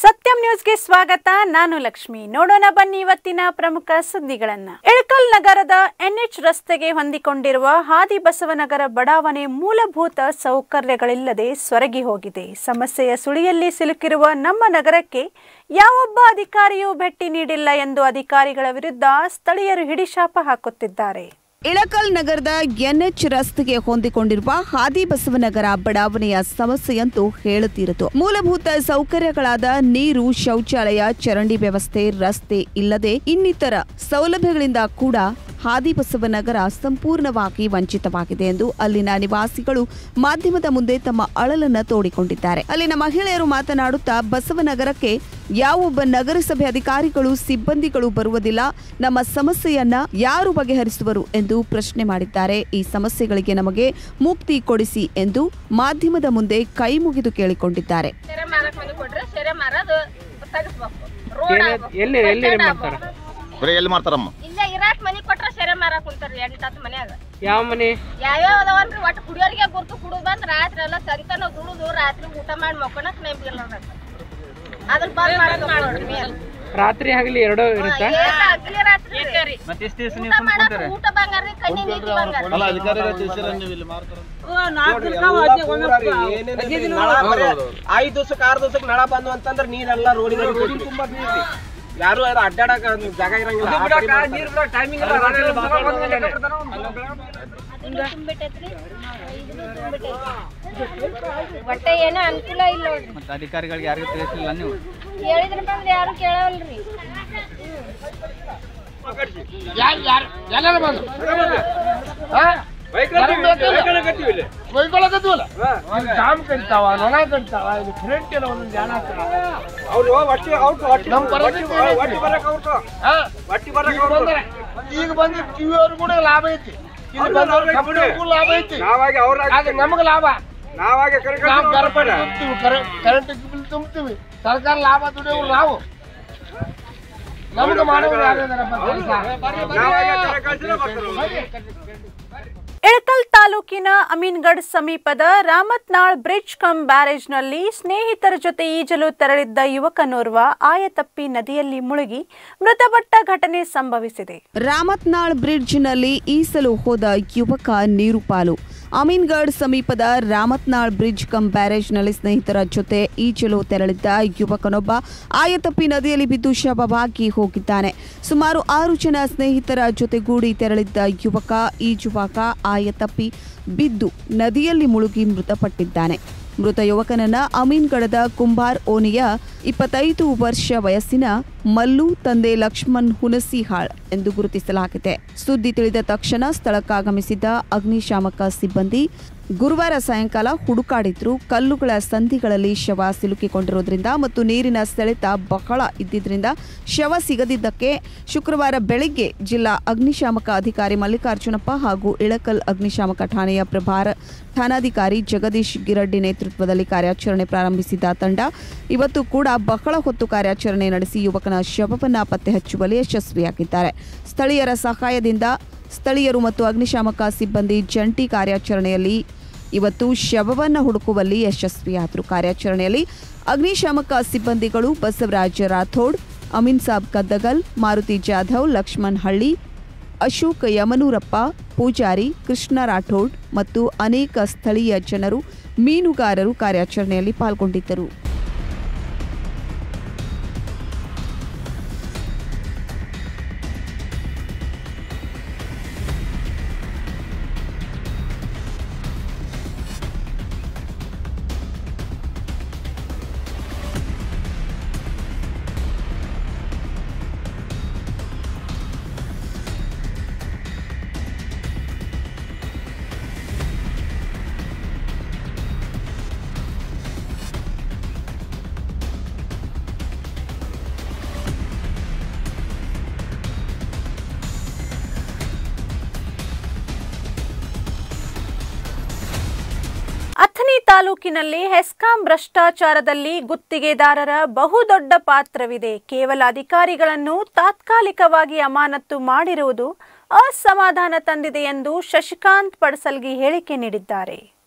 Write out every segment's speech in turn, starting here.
ಸತ್ಯಂ ನ್ಯೂಸ್ಗೆ ಸ್ವಾಗತ ನಾನು ಲಕ್ಷ್ಮಿ ನೋಡೋಣ ಬನ್ನಿ ಇವತ್ತಿನ ಪ್ರಮುಖ ಸುದ್ದಿಗಳನ್ನ ಇಳಕಲ್ ನಗರದ ಎನ್ಎಚ್ ರಸ್ತೆಗೆ ಹೊಂದಿಕೊಂಡಿರುವ ಹಾದಿ ಬಸವನಗರ ಬಡಾವಣೆ ಮೂಲಭೂತ ಸೌಕರ್ಯಗಳಿಲ್ಲದೆ ಸೊರಗಿ ಹೋಗಿದೆ ಸಮಸ್ಯೆಯ ಸುಳಿಯಲ್ಲಿ ಸಿಲುಕಿರುವ ನಮ್ಮ ನಗರಕ್ಕೆ ಯಾವೊಬ್ಬ ಅಧಿಕಾರಿಯೂ ಭೇಟಿ ನೀಡಿಲ್ಲ ಎಂದು ಅಧಿಕಾರಿಗಳ ವಿರುದ್ಧ ಸ್ಥಳೀಯರು ಹಿಡಿಶಾಪ ಹಾಕುತ್ತಿದ್ದಾರೆ ಇಳಕಲ್ ನಗರದ ಎನ್ಎಚ್ ರಸ್ತೆಗೆ ಹೊಂದಿಕೊಂಡಿರುವ ಹಾದಿ ಬಸವನಗರ ಬಡಾವಣೆಯ ಸಮಸ್ಯೆಯಂತೂ ಹೇಳುತ್ತಿರುತ್ತು ಮೂಲಭೂತ ಸೌಕರ್ಯಗಳಾದ ನೀರು ಶೌಚಾಲಯ ಚರಂಡಿ ವ್ಯವಸ್ಥೆ ರಸ್ತೆ ಇಲ್ಲದೆ ಇನ್ನಿತರ ಸೌಲಭ್ಯಗಳಿಂದ ಕೂಡ ಹಾದಿ ಬಸವನಗರ ಸಂಪೂರ್ಣವಾಗಿ ವಂಚಿತವಾಗಿದೆ ಎಂದು ಅಲ್ಲಿನ ನಿವಾಸಿಗಳು ಮಾಧ್ಯಮದ ಮುಂದೆ ತಮ್ಮ ಅಳಲನ್ನ ತೋಡಿಕೊಂಡಿದ್ದಾರೆ ಅಲ್ಲಿನ ಮಹಿಳೆಯರು ಮಾತನಾಡುತ್ತಾ ಬಸವನಗರಕ್ಕೆ ಯಾವೊಬ್ಬ ನಗರಸಭೆ ಅಧಿಕಾರಿಗಳು ಸಿಬ್ಬಂದಿಗಳು ಬರುವುದಿಲ್ಲ ನಮ್ಮ ಸಮಸ್ಯೆಯನ್ನ ಯಾರು ಬಗೆಹರಿಸುವರು ಎಂದು ಪ್ರಶ್ನೆ ಮಾಡಿದ್ದಾರೆ ಈ ಸಮಸ್ಯೆಗಳಿಗೆ ನಮಗೆ ಮುಕ್ತಿ ಕೊಡಿಸಿ ಎಂದು ಮಾಧ್ಯಮದ ಮುಂದೆ ಕೈ ಮುಗಿದು ಕೇಳಿಕೊಂಡಿದ್ದಾರೆ ಸೆರೆ ಮಾರಕ್ ಮಂದಿ ಕೊಟ್ರೆ ಸೆರೆ ಮಾರೋದು ತೆಗಿಸ್ಬೇಕು ರೋಡ್ ಏನೇ- ಆಗ್ಬೇಕು, ಎಲ್ಲಿ ಎಲ್ಲಿ ಬಸ್ ಸ್ಟ್ಯಾಂಡ್ ಮಾಡ್ತಾರ ಆಗ್ಬೇಕು. ಬರೀ ಎಲ್ಲಿ ಮಾಡ್ತಾರಮ್ಮ ಇಲ್ಲೇ ಇರಾಕ್ ಮನಿ ಕೊಟ್ರೆ ಸೆರೆ ಮಾರಕ್ ಕುಂತಾರ್ರಿ ಎಂಟ್ ಹತ್ತು ಮನ್ಯಾಗ ಯಾವ ಮನೆ ಯಾವ್ಯಾವ ಅದಾವನ್ರಿ ಒಟ್ಟು ಕುಡಿಯೋರಿಗೆ ಗುರ್ತು ಕುಡಿದು ಬಂದ್ ರಾತ್ರಿ ಎಲ್ಲ ಸಂತನ ದುಡುದು ರಾತ್ರಿ ಊಟ ಮಾಡಿ ಮಕ್ಕೊಳಕ್ ನೆಂಬಿಲ್ಲ ಅದನ್ನ ಬಂದ್ ಮಾಡಕ್ ನೋಡ್ರಿ ಮೇಲ್. ರಾತ್ರಿ ಹಗಲಿ ಎರಡೂ ಹಾ, ಇರುತ್ತಾ ಏನ್ ಹಗ್ಲಿ ರಾತ್ರಿ ರೀ. ಊಟ ಮಾಡಕ್ ಊಟ ಬಂಗಾರ ರೀ ಕಣ್ಣಿ ನೀತಿ ಬಂಗಾರ ಅಲ್ಲ ಅಧಿಕಾರಿಗಳು ತಿಳಿಸಿರ ನೀವು ಇಲ್ಲಿ ಮಾಡ್ತಾರ ಐದ್ ದಿವಸಕ್ಕೆ ಆರ್ ದಿವಸಕ್ಕೆ ನಳ ಬಂದು ಅಂತಂದ್ರೆ ನೀರೆಲ್ಲ ರೋಡಿನ ತುಂಬಾ ಯಾರು ಯಾರು ಅಡ್ಡಾಡಕ ಜಾಗ ಇರಂಗಿಲ್ಲ ಆ ಕಡೆ ಮಾಡ್ತಾರೆ. ಅದನ್ನು ತುಂಬಿಟ್ಟೈತ್ರಿ ಇದನ್ನು ತುಂಬಿಟ್ಟೈತಿ ಒಟ್ಟೆ ಏನೋ ಅನುಕೂಲ ಇಲ್ಲ ನೋಡ್ರಿ ಮತ್ತೆ ಅಧಿಕಾರಿಗಳಿಗೆ ಯಾರಿಗೂ ತಿಳಿಸಿಲ್ಲ ನೀವು ಹೇಳಿದ್ರಪ್ಪ ಅಂದ್ರೆ ಯಾರು ಕೇಳವಲ್ರಿ ಅವ್ರು ಒಟ್ಟಿ ಔಟ್ ಒಟ್ಟಿ ಒಟ್ಟಿ ಬರಕ್ ಔಟ್ ಒಟ್ಟಿ ಬರಕ್ ಔಟ್ ಈಗ ಬಂದು ಟಿವಿ ಅವ್ರು ಕೂಡ ಲಾಭ ಐತಿ ಇಲ್ಲಿ ಬಂದವ್ರು ಕಂಪ್ನಿಗೂ ಲಾಭ ಐತಿ ನಾವಾಗಿ ಅವ್ರ ಆದ್ರೆ ನಮಗೆ ಲಾಭ ನಾವಾಗಿ ಕರೆ ನಾವು ಗರ್ಭ ತುಂಬ್ತೀವಿ ಕರೆಂಟ್ ಬಿಲ್ ತುಂಬ್ತೀವಿ ಸರ್ಕಾರ ಲಾಭ ದುಡಿಯೋರು ನಾವು ನಮ್ಗೆ ಮಾಡೋರು ಯಾರಿದಾರಪ್ಪ ಕೆಲಸ ನಾವಾಗಿ ಕರೆ ಕಳ್ಸಿದ್ರೆ ಬರ್ತಾರೆ ಇಳಕಲ್ ತಾಲೂಕಿನ ಅಮೀನ್ಗಢ್ ಸಮೀಪದ ರಾಮತ್ನಾಳ್ ಬ್ರಿಡ್ಜ್ ಕಮ್ ಬ್ಯಾರೇಜ್ನಲ್ಲಿ ಸ್ನೇಹಿತರ ಜೊತೆ ಈಜಲು ತೆರಳಿದ್ದ ಯುವಕನೋರ್ವ ಆಯತಪ್ಪಿ ನದಿಯಲ್ಲಿ ಮುಳುಗಿ ಮೃತಪಟ್ಟ ಘಟನೆ ಸಂಭವಿಸಿದೆ ರಾಮತ್ನಾಳ್ ಬ್ರಿಡ್ಜ್ನಲ್ಲಿ ಈಸಲು ಹೋದ ಯುವಕ ನೀರು ಪಾಲು ಅಮೀನ್ಗಢ್ ಸಮೀಪದ ರಾಮತ್ನಾಳ್ ಬ್ರಿಡ್ಜ್ ಕಮ್ ಬ್ಯಾರೇಜ್ನಲ್ಲಿ ಸ್ನೇಹಿತರ ಜೊತೆ ಈಜಲು ತೆರಳಿದ್ದ ಯುವಕನೊಬ್ಬ ಆಯತಪ್ಪಿ ನದಿಯಲ್ಲಿ ಬಿದ್ದು ಶವವಾಗಿ ಹೋಗಿದ್ದಾನೆ ಸುಮಾರು ಆರು ಜನ ಸ್ನೇಹಿತರ ಜೊತೆಗೂಡಿ ತೆರಳಿದ್ದ ಯುವಕ ಈಜುವಾಗ ಆಯತಪ್ಪಿ ಬಿದ್ದು ನದಿಯಲ್ಲಿ ಮುಳುಗಿ ಮೃತಪಟ್ಟಿದ್ದಾನೆ ಮೃತ ಯುವಕನನ್ನ ಅಮೀನ್ಗಢದ ಕುಂಬಾರ್ ಓಣಿಯ ಇಪ್ಪತ್ತೈದು ವರ್ಷ ವಯಸ್ಸಿನ ಮಲ್ಲು ತಂದೆ ಲಕ್ಷ್ಮಣ್ ಹುಣಸಿಹಾಳ್ ಎಂದು ಗುರುತಿಸಲಾಗಿದೆ ಸುದ್ದಿ ತಿಳಿದ ತಕ್ಷಣ ಸ್ಥಳಕ್ಕಾಗಮಿಸಿದ ಅಗ್ನಿಶಾಮಕ ಸಿಬ್ಬಂದಿ ಗುರುವಾರ ಸಾಯಂಕಾಲ ಹುಡುಕಾಡಿದ್ರು ಕಲ್ಲುಗಳ ಸಂಧಿಗಳಲ್ಲಿ ಶವ ಸಿಲುಕಿಕೊಂಡಿರೋದ್ರಿಂದ ಮತ್ತು ನೀರಿನ ಸೆಳೆತ ಬಹಳ ಇದ್ದಿದ್ರಿಂದ ಶವ ಸಿಗದಿದ್ದಕ್ಕೆ ಶುಕ್ರವಾರ ಬೆಳಿಗ್ಗೆ ಜಿಲ್ಲಾ ಅಗ್ನಿಶಾಮಕ ಅಧಿಕಾರಿ ಮಲ್ಲಿಕಾರ್ಜುನಪ್ಪ ಹಾಗೂ ಇಳಕಲ್ ಅಗ್ನಿಶಾಮಕ ಠಾಣೆಯ ಪ್ರಭಾರ ಠಾಣಾಧಿಕಾರಿ ಜಗದೀಶ್ ಗಿರಡ್ಡಿ ನೇತೃತ್ವದಲ್ಲಿ ಕಾರ್ಯಾಚರಣೆ ಪ್ರಾರಂಭಿಸಿದ ತಂಡ ಇವತ್ತು ಕೂಡ ಬಹಳ ಹೊತ್ತು ಕಾರ್ಯಾಚರಣೆ ನಡೆಸಿ ಯುವಕನ ಶವವನ್ನ ಪತ್ತೆ ಹಚ್ಚುವಲ್ಲಿ ಯಶಸ್ವಿಯಾಗಿದ್ದಾರೆ ಸ್ಥಳೀಯರ ಸಹಾಯದಿಂದ ಸ್ಥಳೀಯರು ಮತ್ತು ಅಗ್ನಿಶಾಮಕ ಸಿಬ್ಬಂದಿ ಜಂಟಿ ಕಾರ್ಯಾಚರಣೆಯಲ್ಲಿ ಇವತ್ತು ಶವವನ್ನು ಹುಡುಕುವಲ್ಲಿ ಯಶಸ್ವಿಯಾದರು ಕಾರ್ಯಾಚರಣೆಯಲ್ಲಿ ಅಗ್ನಿಶಾಮಕ ಸಿಬ್ಬಂದಿಗಳು ಬಸವರಾಜ ರಾಥೋಡ್ ಅಮೀನ್ ಸಾಬ್ ಕದ್ದಗಲ್ ಮಾರುತಿ ಜಾಧವ್ ಲಕ್ಷ್ಮಣ್ ಹಳ್ಳಿ ಅಶೋಕ್ ಯಮನೂರಪ್ಪ ಪೂಜಾರಿ ಕೃಷ್ಣ ರಾಠೋಡ್ ಮತ್ತು ಅನೇಕ ಸ್ಥಳೀಯ ಜನರು ಮೀನುಗಾರರು ಕಾರ್ಯಾಚರಣೆಯಲ್ಲಿ ಪಾಲ್ಗೊಂಡಿದ್ದರು ಅಥಣಿ ತಾಲೂಕಿನಲ್ಲಿ ಹೆಸ್ಕಾಂ ಭ್ರಷ್ಟಾಚಾರದಲ್ಲಿ ಗುತ್ತಿಗೆದಾರರ ಬಹುದೊಡ್ಡ ಪಾತ್ರವಿದೆ ಕೇವಲ ಅಧಿಕಾರಿಗಳನ್ನು ತಾತ್ಕಾಲಿಕವಾಗಿ ಅಮಾನತು ಮಾಡಿರುವುದು ಅಸಮಾಧಾನ ತಂದಿದೆ ಎಂದು ಶಶಿಕಾಂತ್ ಪಡಸಲ್ಗಿ ಹೇಳಿಕೆ ನೀಡಿದ್ದಾರೆ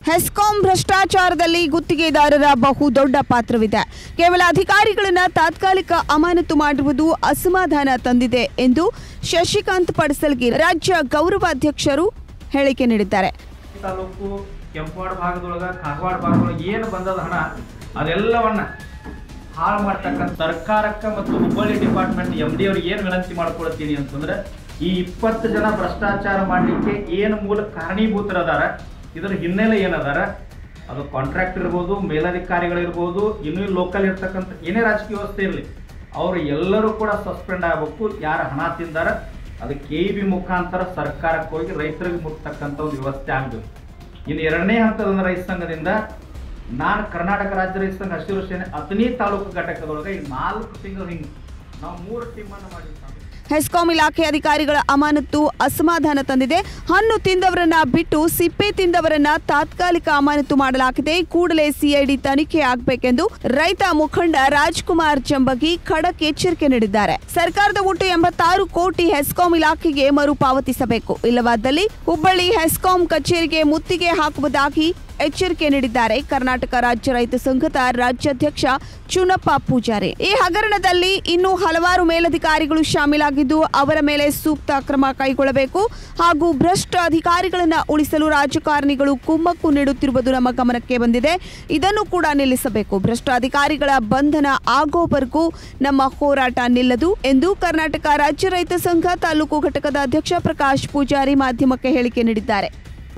ಹೆಸ್ಕಾಂ ಭ್ರಷ್ಟಾಚಾರದಲ್ಲಿ ಗುತ್ತಿಗೆದಾರರ ಬಹುದೊಡ್ಡ ಪಾತ್ರವಿದೆ ಕೇವಲ ಅಧಿಕಾರಿಗಳನ್ನ ತಾತ್ಕಾಲಿಕ ಅಮಾನತು ಮಾಡಿರುವುದು ಅಸಮಾಧಾನ ತಂದಿದೆ ಎಂದು ಶಶಿಕಾಂತ್ ಪಡಸಲ್ಗಿ ರಾಜ್ಯ ಗೌರವಾಧ್ಯಕ್ಷರು ಹೇಳಿಕೆ ನೀಡಿದ್ದಾರೆ ತಾಲೂಕು ಕೆಂಪವಾಡ ಭಾಗದೊಳಗ ಕಾಗವಾಡ ಭಾಗದೊಳಗೆ ಏನು ಬಂದದ ಹಣ ಅದೆಲ್ಲವನ್ನ ಹಾಳು ಮಾಡ್ತಕ್ಕಂಥ ಸರ್ಕಾರಕ್ಕೆ ಮತ್ತು ಹುಬ್ಬಳ್ಳಿ ಡಿಪಾರ್ಟ್ಮೆಂಟ್ ಎಂ ಡಿ ಅವ್ರಿಗೆ ಏನು ವಿನಂತಿ ಮಾಡ್ಕೊಳ್ತೀನಿ ಅಂತಂದ್ರೆ ಈ ಇಪ್ಪತ್ತು ಜನ ಭ್ರಷ್ಟಾಚಾರ ಮಾಡಲಿಕ್ಕೆ ಏನು ಮೂಲ ಕಾರಣೀಭೂತರದಾರ ಇದರ ಹಿನ್ನೆಲೆ ಏನದಾರ ಅದು ಕಾಂಟ್ರಾಕ್ಟ್ ಇರ್ಬೋದು ಮೇಲಧಿಕಾರಿಗಳಿರ್ಬೋದು ಇನ್ನೂ ಲೋಕಲ್ ಇರ್ತಕ್ಕಂಥ ಏನೇ ರಾಜಕೀಯ ವ್ಯವಸ್ಥೆ ಇರಲಿ ಅವರು ಎಲ್ಲರೂ ಕೂಡ ಸಸ್ಪೆಂಡ್ ಆಗಬೇಕು ಯಾರು ಹಣ ತಿಂದಾರ ಅದು ಕೆ ಇ ಬಿ ಮುಖಾಂತರ ಸರ್ಕಾರಕ್ಕೆ ಹೋಗಿ ರೈತರಿಗೆ ಮುಟ್ತಕ್ಕಂಥ ಒಂದು ವ್ಯವಸ್ಥೆ ಆಗಬೇಕು ಇನ್ನು ಎರಡನೇ ಹಂತದ ರೈತ ಸಂಘದಿಂದ ನಾನು ಕರ್ನಾಟಕ ರಾಜ್ಯ ರೈತ ಸಂಘ ಹಸಿರು ಸೇನೆ ಹತ್ತನೇ ತಾಲೂಕು ಘಟಕದೊಳಗೆ ಈ ನಾಲ್ಕು ತಿಂಗಳು ಹಿಂಗೆ ನಾವು ಮೂರು ಟೀಮನ್ನು ಮಾಡಿರ್ತೀವಿ ಹೆಸ್ಕಾಂ ಇಲಾಖೆ ಅಧಿಕಾರಿಗಳ ಅಮಾನತು ಅಸಮಾಧಾನ ತಂದಿದೆ ಹಣ್ಣು ತಿಂದವರನ್ನ ಬಿಟ್ಟು ಸಿಪ್ಪೆ ತಿಂದವರನ್ನ ತಾತ್ಕಾಲಿಕ ಅಮಾನತು ಮಾಡಲಾಗಿದೆ ಕೂಡಲೇ ಸಿಐಡಿ ತನಿಖೆ ಆಗಬೇಕೆಂದು ರೈತ ಮುಖಂಡ ರಾಜ್ಕುಮಾರ್ ಚಂಬಗಿ ಖಡಕ್ ಎಚ್ಚರಿಕೆ ನೀಡಿದ್ದಾರೆ ಸರ್ಕಾರದ ಒಟ್ಟು ಎಂಬತ್ತಾರು ಕೋಟಿ ಹೆಸ್ಕಾಂ ಇಲಾಖೆಗೆ ಮರುಪಾವತಿಸಬೇಕು ಇಲ್ಲವಾದಲ್ಲಿ ಹುಬ್ಬಳ್ಳಿ ಹೆಸ್ಕಾಂ ಕಚೇರಿಗೆ ಮುತ್ತಿಗೆ ಹಾಕುವುದಾಗಿ ಎಚ್ಚರಿಕೆ ನೀಡಿದ್ದಾರೆ ಕರ್ನಾಟಕ ರಾಜ್ಯ ರೈತ ಸಂಘದ ರಾಜ್ಯಾಧ್ಯಕ್ಷ ಚುನಪ್ಪ ಪೂಜಾರಿ ಈ ಹಗರಣದಲ್ಲಿ ಇನ್ನೂ ಹಲವಾರು ಮೇಲಧಿಕಾರಿಗಳು ಶಾಮೀಲಾಗಿದ್ದು ಅವರ ಮೇಲೆ ಸೂಕ್ತ ಕ್ರಮ ಕೈಗೊಳ್ಳಬೇಕು ಹಾಗೂ ಭ್ರಷ್ಟ ಅಧಿಕಾರಿಗಳನ್ನ ಉಳಿಸಲು ರಾಜಕಾರಣಿಗಳು ಕುಮ್ಮಕ್ಕು ನೀಡುತ್ತಿರುವುದು ನಮ್ಮ ಗಮನಕ್ಕೆ ಬಂದಿದೆ ಇದನ್ನು ಕೂಡ ನಿಲ್ಲಿಸಬೇಕು ಭ್ರಷ್ಟ ಅಧಿಕಾರಿಗಳ ಬಂಧನ ಆಗೋವರೆಗೂ ನಮ್ಮ ಹೋರಾಟ ನಿಲ್ಲದು ಎಂದು ಕರ್ನಾಟಕ ರಾಜ್ಯ ರೈತ ಸಂಘ ತಾಲೂಕು ಘಟಕದ ಅಧ್ಯಕ್ಷ ಪ್ರಕಾಶ್ ಪೂಜಾರಿ ಮಾಧ್ಯಮಕ್ಕೆ ಹೇಳಿಕೆ ನೀಡಿದ್ದಾರೆ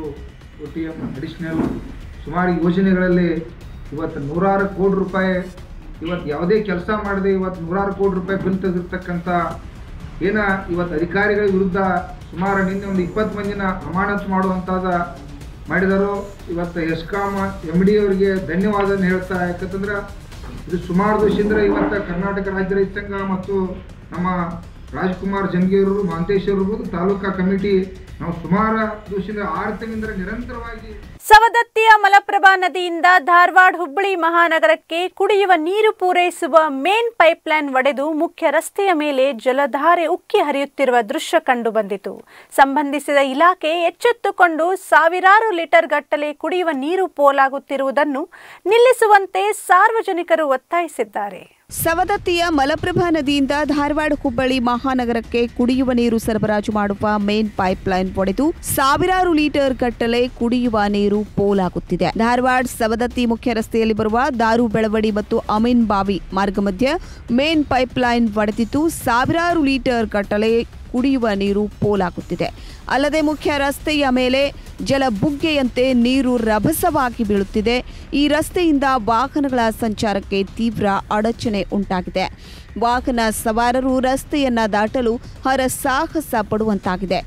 ಒ ಟಿ ಎಮ್ ಅಡಿಷ್ನಲ್ ಸುಮಾರು ಯೋಜನೆಗಳಲ್ಲಿ ಇವತ್ತು ನೂರಾರು ಕೋಟಿ ರೂಪಾಯಿ ಇವತ್ತು ಯಾವುದೇ ಕೆಲಸ ಮಾಡದೆ ಇವತ್ತು ನೂರಾರು ಕೋಟಿ ರೂಪಾಯಿ ಬಿಲ್ ತೆಗೆದಿರ್ತಕ್ಕಂಥ ಏನ ಇವತ್ತು ಅಧಿಕಾರಿಗಳ ವಿರುದ್ಧ ಸುಮಾರು ನಿನ್ನೆ ಒಂದು ಇಪ್ಪತ್ತು ಮಂದಿನ ಅಮಾನತು ಮಾಡುವಂಥದ್ದು ಮಾಡಿದರು ಇವತ್ತು ಎಸ್ಕಾಮ್ ಎಮ್ ಡಿ ಅವರಿಗೆ ಧನ್ಯವಾದ ಹೇಳ್ತಾ ಯಾಕಂತಂದ್ರೆ ಇದು ಸುಮಾರು ದಿವಸದಿಂದ ಇವತ್ತು ಕರ್ನಾಟಕ ರಾಜ್ಯ ರೈತ ಸಂಘ ಮತ್ತು ನಮ್ಮ ರಾಜ್ಕುಮಾರ್ ಜಂಗಿಯವರು ಮಹಂತೇಶ್ವರರು ತಾಲೂಕಾ ಕಮಿಟಿ ನಾವು ಸುಮಾರು ದಿವಸದಿಂದ ಆರು ತಿಂಗಳಿಂದ ನಿರಂತರವಾಗಿ ಸವದತ್ತಿಯ ಮಲಪ್ರಭಾ ನದಿಯಿಂದ ಧಾರವಾಡ ಹುಬ್ಬಳ್ಳಿ ಮಹಾನಗರಕ್ಕೆ ಕುಡಿಯುವ ನೀರು ಪೂರೈಸುವ ಮೇನ್ ಪೈಪ್ಲೈನ್ ಒಡೆದು ಮುಖ್ಯ ರಸ್ತೆಯ ಮೇಲೆ ಜಲಧಾರೆ ಉಕ್ಕಿ ಹರಿಯುತ್ತಿರುವ ದೃಶ್ಯ ಕಂಡುಬಂದಿತು ಸಂಬಂಧಿಸಿದ ಇಲಾಖೆ ಎಚ್ಚೆತ್ತುಕೊಂಡು ಸಾವಿರಾರು ಲೀಟರ್ ಗಟ್ಟಲೆ ಕುಡಿಯುವ ನೀರು ಪೋಲಾಗುತ್ತಿರುವುದನ್ನು ನಿಲ್ಲಿಸುವಂತೆ ಸಾರ್ವಜನಿಕರು ಒತ್ತಾಯಿಸಿದ್ದಾರೆ ಸವದತ್ತಿಯ ಮಲಪ್ರಭಾ ನದಿಯಿಂದ ಧಾರವಾಡ ಹುಬ್ಬಳ್ಳಿ ಮಹಾನಗರಕ್ಕೆ ಕುಡಿಯುವ ನೀರು ಸರಬರಾಜು ಮಾಡುವ ಮೇನ್ ಪೈಪ್ಲೈನ್ ಒಡೆದು ಸಾವಿರಾರು ಲೀಟರ್ ಗಟ್ಟಲೆ ಕುಡಿಯುವ ನೀರು ಪೋಲಾಗುತ್ತಿದೆ ಧಾರವಾಡ ಸವದತ್ತಿ ಮುಖ್ಯ ರಸ್ತೆಯಲ್ಲಿ ಬರುವ ದಾರು ಬೆಳವಡಿ ಮತ್ತು ಅಮೀನ್ ಬಾವಿ ಮಾರ್ಗ ಮಧ್ಯೆ ಮೇನ್ ಪೈಪ್ಲೈನ್ ಒಡೆದಿದ್ದು ಸಾವಿರಾರು ಲೀಟರ್ ಗಟ್ಟಲೆ ಕುಡಿಯುವ ನೀರು ಪೋಲಾಗುತ್ತಿದೆ ಅಲ್ಲದೆ ಮುಖ್ಯ ರಸ್ತೆಯ ಮೇಲೆ ಜಲಬುಗ್ಗೆಯಂತೆ ನೀರು ರಭಸವಾಗಿ ಬೀಳುತ್ತಿದೆ ಈ ರಸ್ತೆಯಿಂದ ವಾಹನಗಳ ಸಂಚಾರಕ್ಕೆ ತೀವ್ರ ಅಡಚಣೆ ಉಂಟಾಗಿದೆ ವಾಹನ ಸವಾರರು ರಸ್ತೆಯನ್ನ ದಾಟಲು ಹರಸಾಹಸ ಪಡುವಂತಾಗಿದೆ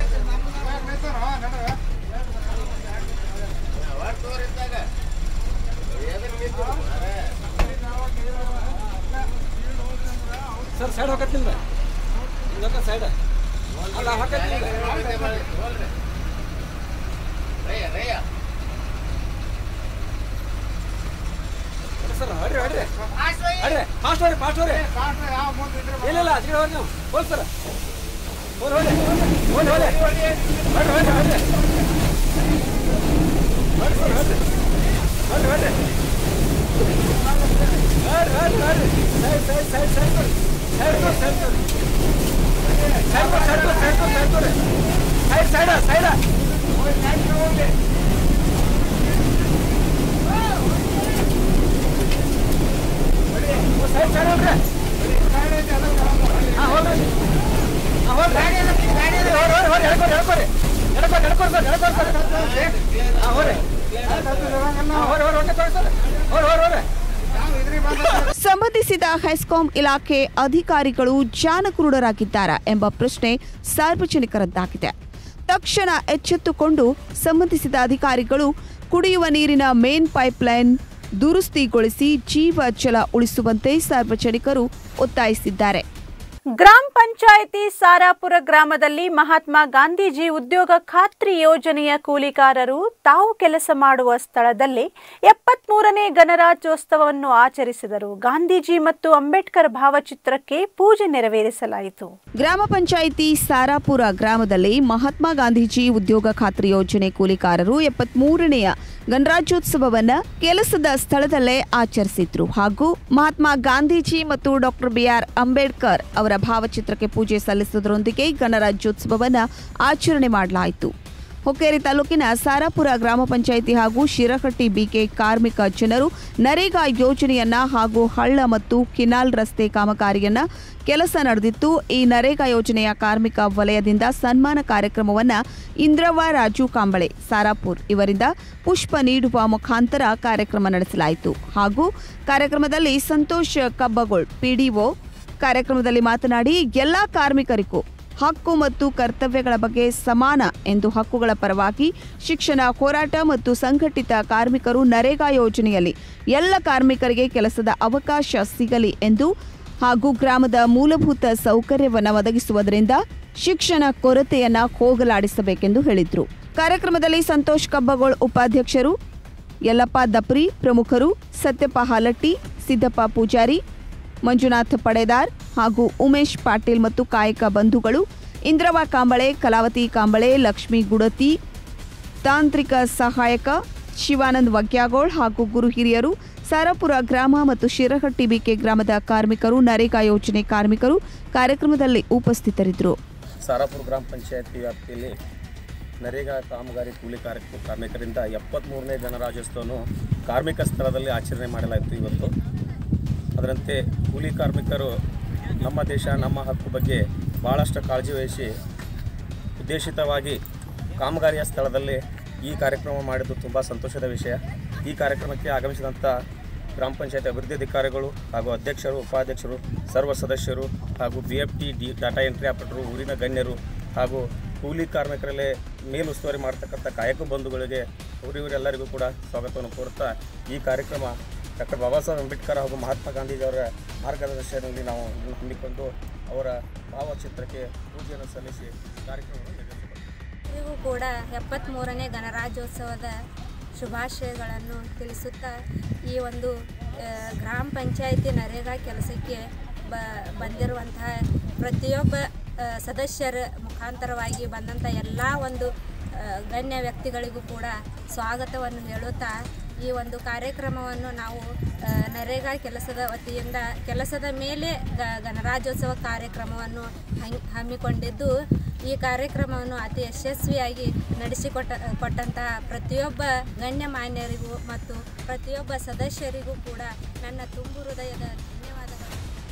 ಸರ್ ಸೈಡ್ ಹೋಗತ್ತಿಲ್ಲ ಸೈಡ್ ಅಲ್ಲ ಹಾಕತ್ತಿಲ್ಲ ಸರ್ ಹೊಡ್ರಿ ಹೊಡ್ರಿ ಹೊಡ್ರಿ ಫಾಸ್ಟ್ ಹೊಡ್ರಿ ಫಾಸ್ಟ್ ಹೊಡ್ರಿ ಇಲ್ಲ ಇಲ್ಲ ಅದ್ಕೆ ಹೊಡ್ರಿ ನೀವು ಹೋಲ್ ಸರ್ ಹೋಲ್ ಹೊಡ್ರಿ ಹೋಲ್ ಹೊಡ್ರಿ ಹೊಡ್ರಿ ಹೊಡ್ರಿ ಹೊಡ್ರಿ ಹೊಡ್ರಿ ಸರ್ ಹೊಡ್ರಿ ಹೊಡ್ರಿ ಹೊಡ್ರಿ ಹೊಡ್ರಿ ಹೊಡ್ರಿ ಹೊಡ್ರಿ ಸೈಡ್ ಸೈಡ್ ಸೈಡ್ ಸೈಡ್ ಕೊಡಿ ಸೈಡ್ ಕೊಡಿ ಸೈಡ್ ಕೊಡಿ ಸೈಡ್ ಕೊಡಿ ಸೈಡ್ ಕೊಡಿ ಸೈಡ್ ಕೊಡಿ ಸೈಡ್ ಕೊಡಿ side side side side side ಹೋಗ್ರಿ ಹಾಂ ಹೋಗ್ರಿ ಹಾಂ ಹೋಗ್ರಿ ಹೋಗ್ರಿ ಹೋಗ್ರಿ ಹೋಗ್ರಿ ಹೇಳ್ಕೊರಿ ಹೇಳ್ಕೊರಿ ಹೇಳ್ಕೊರಿ ಹೇಳ್ಕೊರಿ ಸರ್ ಹೇಳ್ಕೊರಿ ಸರ್ ಹಾಂ ಹೋಗ್ರಿ ಹಾಂ ಹೋಗ್ರಿ ಹೋಗ್ರಿ ಹೊಟ್ಟೆ ತೊಗೊಳಿ ಸರ್ ಹೋಗ್ರಿ ಹೋಗ್ರಿ ಹೋಗ್ರಿ ಸಂಬಂಧಿಸಿದ ಹೆಸ್ಕಾಂ ಇಲಾಖೆ ಅಧಿಕಾರಿಗಳು ಜಾನಕುರುಡರಾಗಿದ್ದಾರಾ ಎಂಬ ಪ್ರಶ್ನೆ ಸಾರ್ವಜನಿಕರದ್ದಾಗಿದೆ ತಕ್ಷಣ ಎಚ್ಚೆತ್ತುಕೊಂಡು ಸಂಬಂಧಿಸಿದ ಅಧಿಕಾರಿಗಳು ಕುಡಿಯುವ ನೀರಿನ ಮೇನ್ ಪೈಪ್ಲೈನ್ ದುರುಸ್ತಿಗೊಳಿಸಿ ಜೀವ ಜಲ ಉಳಿಸುವಂತೆ ಸಾರ್ವಜನಿಕರು ಒತ್ತಾಯಿಸಿದ್ದಾರೆ ಗ್ರಾಮ ಪಂಚಾಯಿತಿ ಸಾರಾಪುರ ಗ್ರಾಮದಲ್ಲಿ ಮಹಾತ್ಮ ಗಾಂಧೀಜಿ ಉದ್ಯೋಗ ಖಾತ್ರಿ ಯೋಜನೆಯ ಕೂಲಿಕಾರರು ತಾವು ಕೆಲಸ ಮಾಡುವ ಸ್ಥಳದಲ್ಲೇ ಎಪ್ಪತ್ಮೂರನೇ ಗಣರಾಜ್ಯೋತ್ಸವವನ್ನು ಆಚರಿಸಿದರು ಗಾಂಧೀಜಿ ಮತ್ತು ಅಂಬೇಡ್ಕರ್ ಭಾವಚಿತ್ರಕ್ಕೆ ಪೂಜೆ ನೆರವೇರಿಸಲಾಯಿತು ಗ್ರಾಮ ಪಂಚಾಯಿತಿ ಸಾರಾಪುರ ಗ್ರಾಮದಲ್ಲಿ ಮಹಾತ್ಮ ಗಾಂಧೀಜಿ ಉದ್ಯೋಗ ಖಾತ್ರಿ ಯೋಜನೆ ಕೂಲಿಕಾರರು ಎಪ್ಪತ್ಮೂರನೆಯ ಗಣರಾಜ್ಯೋತ್ಸವವನ್ನ ಕೆಲಸದ ಸ್ಥಳದಲ್ಲೇ ಆಚರಿಸಿದ್ರು ಹಾಗೂ ಮಹಾತ್ಮ ಗಾಂಧೀಜಿ ಮತ್ತು ಡಾಕ್ಟರ್ ಬಿಆರ್ ಅಂಬೇಡ್ಕರ್ ಅವರ ಭಾವಚಿತ್ರಕ್ಕೆ ಪೂಜೆ ಸಲ್ಲಿಸುವುದರೊಂದಿಗೆ ಗಣರಾಜ್ಯೋತ್ಸವವನ್ನ ಆಚರಣೆ ಮಾಡಲಾಯಿತು ಹೊಕ್ಕೇರಿ ತಾಲೂಕಿನ ಸಾರಾಪುರ ಗ್ರಾಮ ಪಂಚಾಯಿತಿ ಹಾಗೂ ಶಿರಹಟ್ಟಿ ಬಿಕೆ ಕಾರ್ಮಿಕ ಜನರು ನರೇಗಾ ಯೋಜನೆಯನ್ನ ಹಾಗೂ ಹಳ್ಳ ಮತ್ತು ಕಿನಾಲ್ ರಸ್ತೆ ಕಾಮಗಾರಿಯನ್ನ ಕೆಲಸ ನಡೆದಿತ್ತು ಈ ನರೇಗಾ ಯೋಜನೆಯ ಕಾರ್ಮಿಕ ವಲಯದಿಂದ ಸನ್ಮಾನ ಕಾರ್ಯಕ್ರಮವನ್ನ ಇಂದ್ರವ್ವ ರಾಜು ಕಾಂಬಳೆ ಸಾರಾಪುರ್ ಇವರಿಂದ ಪುಷ್ಪ ನೀಡುವ ಮುಖಾಂತರ ಕಾರ್ಯಕ್ರಮ ನಡೆಸಲಾಯಿತು ಹಾಗೂ ಕಾರ್ಯಕ್ರಮದಲ್ಲಿ ಸಂತೋಷ್ ಕಬ್ಬಗೋಳ್ ಪಿಡಿಒ ಕಾರ್ಯಕ್ರಮದಲ್ಲಿ ಮಾತನಾಡಿ ಎಲ್ಲಾ ಕಾರ್ಮಿಕರಿಗೂ ಹಕ್ಕು ಮತ್ತು ಕರ್ತವ್ಯಗಳ ಬಗ್ಗೆ ಸಮಾನ ಎಂದು ಹಕ್ಕುಗಳ ಪರವಾಗಿ ಶಿಕ್ಷಣ ಹೋರಾಟ ಮತ್ತು ಸಂಘಟಿತ ಕಾರ್ಮಿಕರು ನರೇಗಾ ಯೋಜನೆಯಲ್ಲಿ ಎಲ್ಲ ಕಾರ್ಮಿಕರಿಗೆ ಕೆಲಸದ ಅವಕಾಶ ಸಿಗಲಿ ಎಂದು ಹಾಗೂ ಗ್ರಾಮದ ಮೂಲಭೂತ ಸೌಕರ್ಯವನ್ನು ಒದಗಿಸುವುದರಿಂದ ಶಿಕ್ಷಣ ಕೊರತೆಯನ್ನ ಹೋಗಲಾಡಿಸಬೇಕೆಂದು ಹೇಳಿದ್ರು ಕಾರ್ಯಕ್ರಮದಲ್ಲಿ ಸಂತೋಷ್ ಕಬ್ಬಗೋಳ್ ಉಪಾಧ್ಯಕ್ಷರು ಯಲ್ಲಪ್ಪ ದಪ್ರಿ ಪ್ರಮುಖರು ಸತ್ಯಪ್ಪ ಹಾಲಟ್ಟಿ ಸಿದ್ದಪ್ಪ ಪೂಜಾರಿ ಮಂಜುನಾಥ್ ಪಡೆದಾರ್ ಹಾಗೂ ಉಮೇಶ್ ಪಾಟೀಲ್ ಮತ್ತು ಕಾಯಕ ಬಂಧುಗಳು ಇಂದ್ರವ ಕಾಂಬಳೆ ಕಲಾವತಿ ಕಾಂಬಳೆ ಲಕ್ಷ್ಮೀ ಗುಡತಿ ತಾಂತ್ರಿಕ ಸಹಾಯಕ ಶಿವಾನಂದ್ ವಗ್ಯಾಗೋಳ್ ಹಾಗೂ ಗುರು ಹಿರಿಯರು ಸಾರಾಪುರ ಗ್ರಾಮ ಮತ್ತು ಶಿರಹಟ್ಟಿ ಬಿಕೆ ಗ್ರಾಮದ ಕಾರ್ಮಿಕರು ನರೇಗಾ ಯೋಜನೆ ಕಾರ್ಮಿಕರು ಕಾರ್ಯಕ್ರಮದಲ್ಲಿ ಉಪಸ್ಥಿತರಿದ್ದರು ಸಾರಾಪುರ ಗ್ರಾಮ ಪಂಚಾಯತಿ ವ್ಯಾಪ್ತಿಯಲ್ಲಿ ನರೇಗಾ ಕಾಮಗಾರಿ ಕೂಲಿ ಕಾರ್ಯ ಕಾರ್ಮಿಕರಿಂದ ಎಪ್ಪತ್ತ್ಮೂರನೇ ಗಣರಾಜ್ಯೋತ್ಸವವನ್ನು ಕಾರ್ಮಿಕ ಸ್ಥಳದಲ್ಲಿ ಆಚರಣೆ ಮಾಡಲಾಯಿತು ಇವತ್ತು ಅದರಂತೆ ಕೂಲಿ ಕಾರ್ಮಿಕರು ನಮ್ಮ ದೇಶ ನಮ್ಮ ಹಕ್ಕು ಬಗ್ಗೆ ಭಾಳಷ್ಟು ಕಾಳಜಿ ವಹಿಸಿ ಉದ್ದೇಶಿತವಾಗಿ ಕಾಮಗಾರಿಯ ಸ್ಥಳದಲ್ಲಿ ಈ ಕಾರ್ಯಕ್ರಮ ಮಾಡಿದ್ದು ತುಂಬ ಸಂತೋಷದ ವಿಷಯ ಈ ಕಾರ್ಯಕ್ರಮಕ್ಕೆ ಆಗಮಿಸಿದಂಥ ಗ್ರಾಮ ಪಂಚಾಯತ್ ಅಭಿವೃದ್ಧಿ ಅಧಿಕಾರಿಗಳು ಹಾಗೂ ಅಧ್ಯಕ್ಷರು ಉಪಾಧ್ಯಕ್ಷರು ಸರ್ವ ಸದಸ್ಯರು ಹಾಗೂ B F T D data entry operator ಊರಿನ ಗಣ್ಯರು ಹಾಗೂ ಕೂಲಿ ಕಾರ್ಮಿಕರಲ್ಲೇ ಮೇಲುಸ್ತುವಾರಿ ಮಾಡ್ತಕ್ಕಂಥ ಕಾಯಕ ಬಂಧುಗಳಿಗೆ ಇವರಿವರೆಲ್ಲರಿಗೂ ಕೂಡ ಸ್ವಾಗತವನ್ನು ಕೋರುತ್ತಾ ಈ ಕಾರ್ಯಕ್ರಮ ಡಾಕ್ಟರ್ ಬಾಬಾ ಸಾಹೇಬ್ ಅಂಬೇಡ್ಕರ್ ಹಾಗೂ ಮಹಾತ್ಮ ಗಾಂಧೀಜಿಯವರ ಮಾರ್ಗದರ್ಶನದಲ್ಲಿ ನಾವು ಇದನ್ನು ಹಮ್ಮಿಕೊಂಡು ಅವರ ಭಾವಚಿತ್ರಕ್ಕೆ ಪೂಜೆಯನ್ನು ಸಲ್ಲಿಸಿ ಕಾರ್ಯಕ್ರಮವನ್ನು ನಡೆಸಿದ್ದೇವೆ ಇವರಿಗೂ ಕೂಡ ಎಪ್ಪತ್ತ್ಮೂರನೇ ಗಣರಾಜ್ಯೋತ್ಸವದ ಶುಭಾಶಯಗಳನ್ನು ತಿಳಿಸುತ್ತಾ ಈ ಒಂದು ಆ, ಗ್ರಾಮ ಪಂಚಾಯಿತಿ ನರೇಗಾ ಕೆಲಸಕ್ಕೆ ಬ ಬಂದಿರುವಂತಹ ಪ್ರತಿಯೊಬ್ಬ ಆ, ಸದಸ್ಯರ ಮುಖಾಂತರವಾಗಿ ಬಂದಂಥ ಎಲ್ಲ ಒಂದು ಆ, ಗಣ್ಯ ವ್ಯಕ್ತಿಗಳಿಗೂ ಕೂಡ ಸ್ವಾಗತವನ್ನು ಹೇಳುತ್ತಾ ಈ ಒಂದು ಕಾರ್ಯಕ್ರಮವನ್ನು ನಾವು ಆ, ನರೇಗಾ ಕೆಲಸದ ವತಿಯಿಂದ ಕೆಲಸದ ಮೇಲೆ ಗ ಗಣರಾಜ್ಯೋತ್ಸವ ಕಾರ್ಯಕ್ರಮವನ್ನು ಹಂಗ್- ಹಮ್ಮಿಕೊಂಡಿದ್ದು ಈ ಕಾರ್ಯಕ್ರಮವನ್ನು ಅತಿ ಯಶಸ್ವಿಯಾಗಿ ನಡೆಸಿಕೊಟ್ಟ ಕೊಟ್ಟಂತಹ ಪ್ರತಿಯೊಬ್ಬ ಗಣ್ಯಮಾನ್ಯರಿಗೂ ಮತ್ತು ಪ್ರತಿಯೊಬ್ಬ ಸದಸ್ಯರಿಗೂ ಕೂಡ ನನ್ನ ತುಂಬು ಹೃದಯದ ಧನ್ಯವಾದಗಳು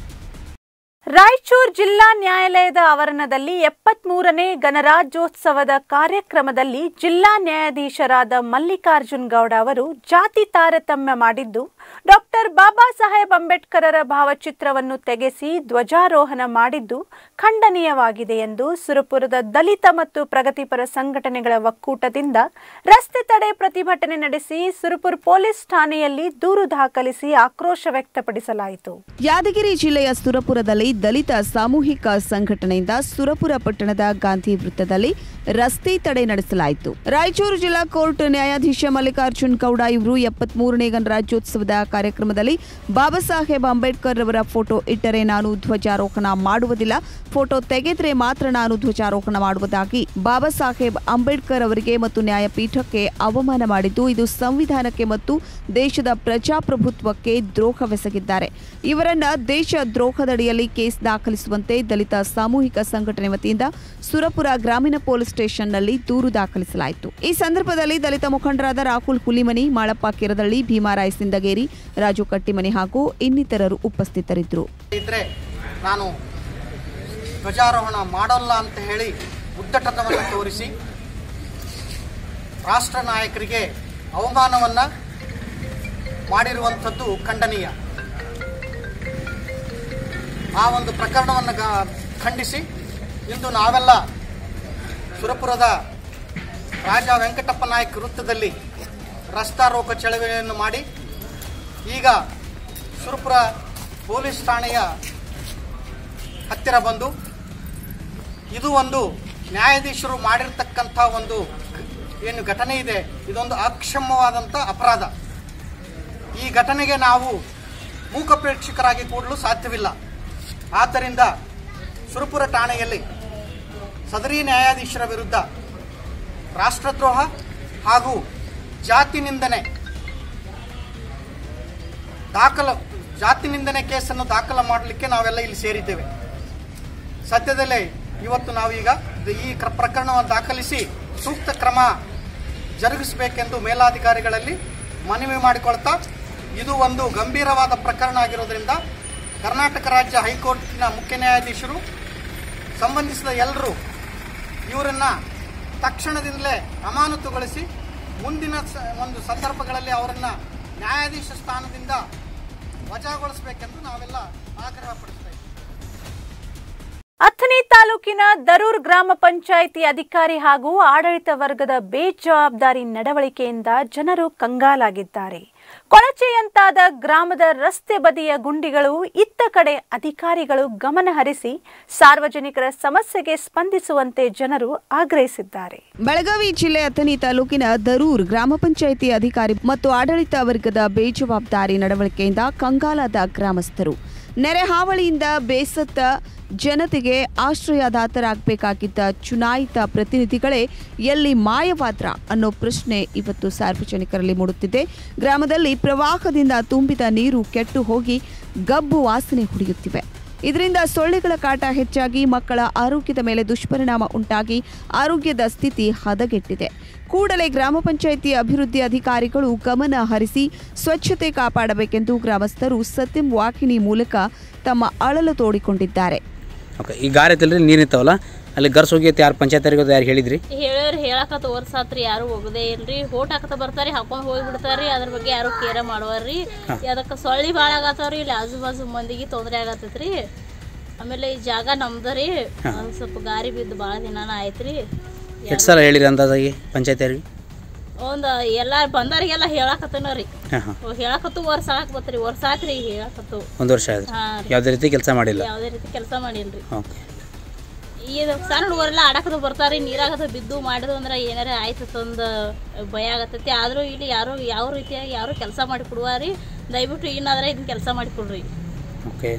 ರಾಯಚೂರು ಜಿಲ್ಲಾ ನ್ಯಾಯಾಲಯದ ಆವರಣದಲ್ಲಿ ಎಪ್ಪತ್ಮೂರನೇ ಗಣರಾಜ್ಯೋತ್ಸವದ ಕಾರ್ಯಕ್ರಮದಲ್ಲಿ ಜಿಲ್ಲಾ ನ್ಯಾಯಾಧೀಶರಾದ ಮಲ್ಲಿಕಾರ್ಜುನ್ ಗೌಡ ಅವರು ಜಾತಿ ತಾರತಮ್ಯ ಮಾಡಿದ್ದು ಡಾಕ್ಟರ್ ಬಾಬಾ ಸಾಹೇಬ್ ಅಂಬೇಡ್ಕರರ ಭಾವಚಿತ್ರವನ್ನು ತೆಗೆಸಿ ಧ್ವಜಾರೋಹಣ ಮಾಡಿದ್ದು ಖಂಡನೀಯವಾಗಿದೆ ಎಂದು ಸುರಪುರದ ದಲಿತ ಮತ್ತು ಪ್ರಗತಿಪರ ಸಂಘಟನೆಗಳ ಒಕ್ಕೂಟದಿಂದ ರಸ್ತೆ ತಡೆ ಪ್ರತಿಭಟನೆ ನಡೆಸಿ ಸುರಪುರ ಪೊಲೀಸ್ ಠಾಣೆಯಲ್ಲಿ ದೂರು ದಾಖಲಿಸಿ ಆಕ್ರೋಶ ವ್ಯಕ್ತಪಡಿಸಲಾಯಿತು ಯಾದಗಿರಿ ಜಿಲ್ಲೆಯ ಸುರಪುರದಲ್ಲಿ ದಲಿತ ಸಾಮೂಹಿಕ ಸಂಘಟನೆಯಿಂದ ಸುರಪುರ ಪಟ್ಟಣದ ಗಾಂಧಿ ವೃತ್ತದಲ್ಲಿ ರಸ್ತೆ ತಡೆ ನಡೆಸಲಾಯಿತು ರಾಯಚೂರು ಜಿಲ್ಲಾ ಕೋರ್ಟ್ ನ್ಯಾಯಾಧೀಶ ಮಲ್ಲಿಕಾರ್ಜುನ್ ಗೌಡ ಇವರು ಎಪ್ಪತ್ಮೂರನೇ ಗಣರಾಜ್ಯೋತ್ಸವದ ಕಾರ್ಯಕ್ರಮದಲ್ಲಿ ಬಾಬಾ ಸಾಹೇಬ್ ಅಂಬೇಡ್ಕರ್ ಅವರ ಫೋಟೋ ಇಟ್ಟರೆ ನಾನು ಧ್ವಜಾರೋಹಣ ಮಾಡುವುದಿಲ್ಲ ಫೋಟೋ ತೆಗೆದ್ರೆ ಮಾತ್ರ ನಾನು ಧ್ವಜಾರೋಹಣ ಮಾಡುವುದಾಗಿ ಬಾಬಾ ಸಾಹೇಬ್ ಅಂಬೇಡ್ಕರ್ ಅವರಿಗೆ ಮತ್ತು ನ್ಯಾಯಪೀಠಕ್ಕೆ ಅವಮಾನ ಮಾಡಿದ್ದು ಇದು ಸಂವಿಧಾನಕ್ಕೆ ಮತ್ತು ದೇಶದ ಪ್ರಜಾಪ್ರಭುತ್ವಕ್ಕೆ ದ್ರೋಹವೆಸಗಿದ್ದಾರೆ ಇವರನ್ನ ದೇಶ ದ್ರೋಹದಡಿಯಲ್ಲಿ ಕೇಸ್ ದಾಖಲಿಸುವಂತೆ ದಲಿತ ಸಾಮೂಹಿಕ ಸಂಘಟನೆ ವತಿಯಿಂದ ಸುರಪುರ ಗ್ರಾಮೀಣ ಪೊಲೀಸ್ ಸ್ಟೇಷನ್ನಲ್ಲಿ ದೂರು ದಾಖಲಿಸಲಾಯಿತು ಈ ಸಂದರ್ಭದಲ್ಲಿ ದಲಿತ ಮುಖಂಡರಾದ ರಾಹುಲ್ ಹುಲಿಮನಿ ಮಾಳಪ್ಪ ಕಿರದಳ್ಳಿ ಭೀಮಾರಾಯ್ ಸಿಂದಗೇರಿ ರಾಜು ಕಟ್ಟಿಮನಿ ಹಾಗೂ ಇನ್ನಿತರರು ಉಪಸ್ಥಿತರಿದ್ದರು ಇದ್ರೆ ನಾನು ಧ್ವಜಾರೋಹಣ ಮಾಡಲ್ಲ ಅಂತ ಹೇಳಿ ಉದ್ದಟತವನ್ನು ತೋರಿಸಿ ರಾಷ್ಟ್ರ ನಾಯಕರಿಗೆ ಅವಮಾನವನ್ನು ಮಾಡಿರುವಂಥದ್ದು ಖಂಡನೀಯ ಆ ಒಂದು ಪ್ರಕರಣವನ್ನು ಗ- ಖಂಡಿಸಿ ಇಂದು ನಾವೆಲ್ಲ ಸುರಪುರದ ರಾಜ ವೆಂಕಟಪ್ಪ ನಾಯಕ್ ವೃತ್ತದಲ್ಲಿ ರಸ್ತಾ ರೋಕ ಚಳವಳಿಯನ್ನು ಮಾಡಿ ಈಗ ಸುರಪುರ ಪೊಲೀಸ್ ಠಾಣೆಯ ಹತ್ತಿರ ಬಂದು ಇದು ಒಂದು ನ್ಯಾಯಾಧೀಶರು ಮಾಡಿರ್ತಕ್ಕಂಥ ಒಂದು ಏನು ಘಟನೆ ಇದೆ ಇದೊಂದು ಅಕ್ಷಮ್ಯವಾದಂಥ ಅಪರಾಧ ಈ ಘಟನೆಗೆ ನಾವು ಮೂಕ ಪ್ರೇಕ್ಷಕರಾಗಿ ಕೂಡಲು ಸಾಧ್ಯವಿಲ್ಲ ಆದ್ದರಿಂದ ಸುರಪುರ ಠಾಣೆಯಲ್ಲಿ ಸದರಿ ನ್ಯಾಯಾಧೀಶರ ವಿರುದ್ಧ ರಾಷ್ಟ್ರದ್ರೋಹ ಹಾಗೂ ಜಾತಿ ನಿಂದನೆ ದಾಖಲ ಜಾತಿ ನಿಂದನೆ ಕೇಸನ್ನು ದಾಖಲ ಮಾಡಲಿಕ್ಕೆ ನಾವೆಲ್ಲ ಇಲ್ಲಿ ಸೇರಿದ್ದೇವೆ ಸದ್ಯದಲ್ಲೇ ಇವತ್ತು ನಾವೀಗ ಇದು ಈ ಕ್ರ- ಪ್ರಕರಣವನ್ನು ದಾಖಲಿಸಿ ಸೂಕ್ತ ಕ್ರಮ ಜರುಗಿಸಬೇಕೆಂದು ಮೇಲಾಧಿಕಾರಿಗಳಲ್ಲಿ ಮನವಿ ಮಾಡಿಕೊಳ್ತಾ ಇದು ಒಂದು ಗಂಭೀರವಾದ ಪ್ರಕರಣ ಆಗಿರೋದ್ರಿಂದ ಕರ್ನಾಟಕ ರಾಜ್ಯ ಹೈಕೋರ್ಟ್ನ ಮುಖ್ಯ ನ್ಯಾಯಾಧೀಶರು ಸಂಬಂಧಿಸಿದ ಎಲ್ಲರೂ ಇವರನ್ನ ತಕ್ಷಣದಿಂದಲೇ ಅಮಾನತುಗೊಳಿಸಿ ಮುಂದಿನ ಸ- ಒಂದು ಸಂದರ್ಭಗಳಲ್ಲಿ ಅವರನ್ನ ನ್ಯಾಯಾಧೀಶ ಸ್ಥಾನದಿಂದ ವಜಾಗೊಳಿಸಬೇಕೆಂದು ನಾವೆಲ್ಲ ಆಗ್ರಹ ಪಡಿಸ್ತಾ ಇದ್ದೀವಿ ಅಥಣಿ ತಾಲೂಕಿನ ದರೂರ್ ಗ್ರಾಮ ಪಂಚಾಯಿತಿ ಅಧಿಕಾರಿ ಹಾಗೂ ಆಡಳಿತ ವರ್ಗದ ಬೇಜವಾಬ್ದಾರಿ ನಡವಳಿಕೆಯಿಂದ ಜನರು ಕಂಗಾಲಾಗಿದ್ದಾರೆ ಕೊಳಚೆಯಂತಾದ ಗ್ರಾಮದ ರಸ್ತೆ ಬದಿಯ ಗುಂಡಿಗಳು ಇತ್ತ ಕಡೆ ಅಧಿಕಾರಿಗಳು ಗಮನ ಹರಿಸಿ ಸಾರ್ವಜನಿಕರ ಸಮಸ್ಯೆಗೆ ಸ್ಪಂದಿಸುವಂತೆ ಜನರು ಆಗ್ರಹಿಸಿದ್ದಾರೆ ಬೆಳಗಾವಿ ಜಿಲ್ಲೆ ಅಥಣಿ ತಾಲೂಕಿನ ದರೂರ್ ಗ್ರಾಮ ಪಂಚಾಯಿತಿ ಅಧಿಕಾರಿ ಮತ್ತು ಆಡಳಿತ ವರ್ಗದ ಬೇಜವಾಬ್ದಾರಿ ನಡವಳಿಕೆಯಿಂದ ಕಂಗಾಲಾದ ಗ್ರಾಮಸ್ಥರು ನೆರೆ ಹಾವಳಿಯಿಂದ ಬೇಸತ್ತ ಜನತೆಗೆ ಆಶ್ರಯದಾತರಾಗಬೇಕಾಗಿದ್ದ ಚುನಾಯಿತ ಪ್ರತಿನಿಧಿಗಳೇ ಎಲ್ಲಿ ಮಾಯವಾದ್ರ ಅನ್ನೋ ಪ್ರಶ್ನೆ ಇವತ್ತು ಸಾರ್ವಜನಿಕರಲ್ಲಿ ಮೂಡುತ್ತಿದೆ ಗ್ರಾಮದಲ್ಲಿ ಪ್ರವಾಹದಿಂದ ತುಂಬಿದ ನೀರು ಕೆಟ್ಟು ಹೋಗಿ ಗಬ್ಬು ವಾಸನೆ ಹುಡಿಯುತ್ತಿವೆ ಇದರಿಂದ ಸೊಳ್ಳೆಗಳ ಕಾಟ ಹೆಚ್ಚಾಗಿ ಮಕ್ಕಳ ಆರೋಗ್ಯದ ಮೇಲೆ ದುಷ್ಪರಿಣಾಮ ಉಂಟಾಗಿ ಆರೋಗ್ಯದ ಸ್ಥಿತಿ ಹದಗೆಟ್ಟಿದೆ ಕೂಡಲೇ ಗ್ರಾಮ ಪಂಚಾಯಿತಿ ಅಭಿವೃದ್ಧಿ ಅಧಿಕಾರಿಗಳು ಗಮನ ಹರಿಸಿ ಸ್ವಚ್ಛತೆ ಕಾಪಾಡಬೇಕೆಂದು ಗ್ರಾಮಸ್ಥರು ಸತ್ಯಂ ವಾಹಿನಿ ಮೂಲಕ ತಮ್ಮ ಅಳಲು ತೋಡಿಕೊಂಡಿದ್ದಾರೆ ಓಕೆ ಈ ಗಾರೆ ಐತಲ್ರಿ ನೀರು ನಿಂತಾವಲ್ಲ ಅಲ್ಲಿ ಗರ್ಸ್ ಹೋಗೈತೆ ಯಾರು ಪಂಚಾಯತ್ ಯಾರು ಹೇಳಿದ್ರಿ ಹೇಳೋರು ಹೇಳಕತ್ತ ಓರ್ಸಾತ್ರಿ ಯಾರು ಹೋಗದೇ ಇಲ್ರಿ ಹೋಟ್ ಹಾಕತ ಬರ್ತಾರಿ ಹಾಕೊಂಡ್ ಹೋಗಿ ಬಿಡ್ತಾರ್ರಿ ಅದ್ರ ಬಗ್ಗೆ ಯಾರು ಕೇರ ಮಾಡುವರ್ರಿ ಹಾ. ಅದಕ್ಕೆ ಸೊಳ್ಳಿ ಭಾಳ ಆಗತ್ತವ್ರಿ ಇಲ್ಲಿ ಆಜು ಬಾಜು ಮಂದಿಗೆ ತೊಂದರೆ ಆಗತ್ತೈತ್ರಿ ಆಮೇಲೆ ಈ ಜಾಗ ನಮ್ದರಿ ಹಾ. ಅದು ಸ್ವಲ್ಪ ಗಾರಿ ಬಿದ್ದು ಭಾಳ ದಿನಾನ ಆಯ್ತ್ರಿ ಎಷ್ಟು ಸಲ ಹೇಳಿರಿ ಅಂದಾಜಾಗಿ ಪಂಚಾಯತ್ ಅವ್ರಿಗೆ ಒಂದ್ ಎಲ್ಲ ಬಂದವ್ರಿಗೆಲ್ಲ ಹೇಳಕತ್ತನ ರೀ ಹಾಂ ಹಾಂ ಹೇಳಕತ್ತು ವರ್ಷ ಆಕ್ ಬತ್ರಿ ವರ್ಷ ಆತ್ರಿ ಹೇಳಕತ್ತು ಒಂದು ವರ್ಷ ಆಯ್ತು ಹಾ ರೀ. ಯಾವುದೇ ರೀತಿ ಕೆಲಸ ಮಾಡಿಲ್ಲ ಯಾವುದೇ ರೀತಿ ಕೆಲಸ ಮಾಡಿಲ್ರಿ ಓಕೆ ಇದು ಸಣ್ಣ ಹುಡುಗರೆಲ್ಲ ಆಡಕದು ಬರ್ತಾರೆ ನೀರಾಗದ ಬಿದ್ದು ಮಾಡಿದ್ರು ಅಂದ್ರೆ ಏನಾರ ಆಯ್ತು ತಂದು ಭಯ ಆಗತ್ತೈತಿ ಆದರೂ ಇಲ್ಲಿ ಯಾರು ಯಾವ ರೀತಿಯಾಗಿ ಯಾರು ಕೆಲಸ ಮಾಡಿ ಕೊಡುವಾರಿ ದಯವಿಟ್ಟು ಇನ್ನಾದ್ರೆ ಇದನ್ನ ಕೆಲಸ ಮಾಡಿ ಕೊಡ್ರಿ ಓಕೆ